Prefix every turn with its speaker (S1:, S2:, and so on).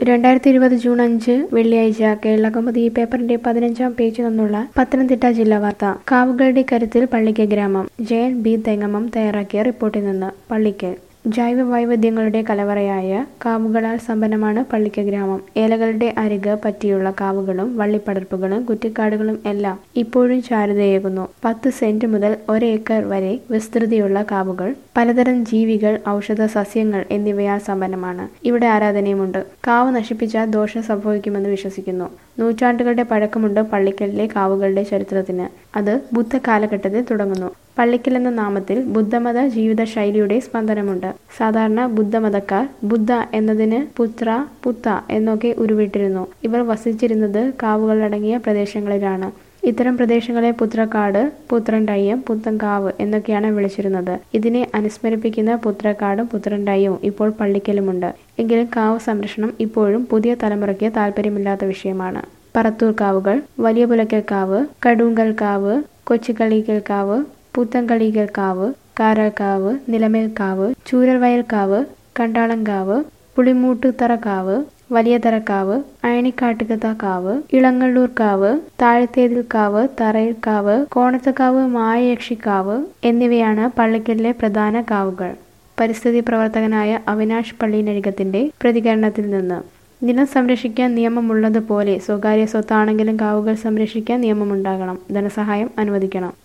S1: രണ്ടായിരത്തി ഇരുപത് ജൂൺ അഞ്ച് വെള്ളിയാഴ്ച കേരളകൗമുദി ഈ പേപ്പറിന്റെ പതിനഞ്ചാം പേജിൽ നിന്നുള്ള പത്തനംതിട്ട ജില്ലാ വാർത്ത കാവുകളുടെ കരുത്തിൽ പള്ളിക്കൽ ഗ്രാമം ജയൻ ബി തെങ്ങമം തയ്യാറാക്കിയ റിപ്പോർട്ടിൽ നിന്ന് പള്ളിക്കൽ ജൈവ വൈവിധ്യങ്ങളുടെ കലവറയായ കാവുകളാൽ സമ്പന്നമാണ് പള്ളിക്കൽ ഗ്രാമം ഏലകളുടെ അരിക് പറ്റിയുള്ള കാവുകളും വള്ളിപ്പടർപ്പുകളും കുറ്റിക്കാടുകളും എല്ലാം ഇപ്പോഴും ചാരുതയേകുന്നു പത്ത് സെന്റ് മുതൽ ഒരേക്കർ വരെ വിസ്തൃതിയുള്ള കാവുകൾ പലതരം ജീവികൾ ഔഷധ സസ്യങ്ങൾ എന്നിവയാൽ സമ്പന്നമാണ് ഇവിടെ ആരാധനയുമുണ്ട് കാവ് നശിപ്പിച്ചാൽ ദോഷം സംഭവിക്കുമെന്ന് വിശ്വസിക്കുന്നു നൂറ്റാണ്ടുകളുടെ പഴക്കമുണ്ട് പള്ളിക്കലിലെ കാവുകളുടെ ചരിത്രത്തിന് അത് ബുദ്ധ കാലഘട്ടത്തിൽ തുടങ്ങുന്നു പള്ളിക്കൽ എന്ന നാമത്തിൽ ബുദ്ധമത ജീവിത ശൈലിയുടെ സ്പന്ദനമുണ്ട് സാധാരണ ബുദ്ധമതക്കാർ ബുദ്ധ എന്നതിന് പുത്ര പുത്ത എന്നൊക്കെ ഉരുവിട്ടിരുന്നു ഇവർ വസിച്ചിരുന്നത് കാവുകളടങ്ങിയ പ്രദേശങ്ങളിലാണ് ഇത്തരം പ്രദേശങ്ങളെ പുത്രക്കാട് പുത്രണ്ടയ്യം പുത്തൻകാവ് എന്നൊക്കെയാണ് വിളിച്ചിരുന്നത് ഇതിനെ അനുസ്മരിപ്പിക്കുന്ന പുത്രക്കാടും പുത്രണ്ടയ്യവും ഇപ്പോൾ പള്ളിക്കലുമുണ്ട് എങ്കിലും കാവ് സംരക്ഷണം ഇപ്പോഴും പുതിയ തലമുറയ്ക്ക് താല്പര്യമില്ലാത്ത വിഷയമാണ് പറത്തൂർ കാവുകൾ വലിയ പുലക്കൽ കാവ് കടൂങ്കൽ കാവ് കൊച്ചുകളിക്കൽ കാവ് പുത്തൻകളിക്കൽ കാവ് കാരൽക്കാവ് നിലമേൽക്കാവ് ചൂരൽവയൽക്കാവ് കണ്ടാളങ്കാവ് പുളിമൂട്ടുതറക്കാവ് വലിയ തറക്കാവ് അയണിക്കാട്ടുകത്താക്കാവ് ഇളങ്ങള്ളൂർക്കാവ് താഴത്തേതിൽക്കാവ് തറയിൽക്കാവ് കോണത്തക്കാവ് മായയക്ഷിക്കാവ് എന്നിവയാണ് പള്ളിക്കലിലെ പ്രധാന കാവുകൾ പരിസ്ഥിതി പ്രവർത്തകനായ അവിനാഷ് പള്ളിനഴികത്തിന്റെ പ്രതികരണത്തിൽ നിന്ന് നിലം സംരക്ഷിക്കാൻ നിയമമുള്ളതുപോലെ സ്വകാര്യ സ്വത്താണെങ്കിലും കാവുകൾ സംരക്ഷിക്കാൻ നിയമമുണ്ടാകണം ധനസഹായം അനുവദിക്കണം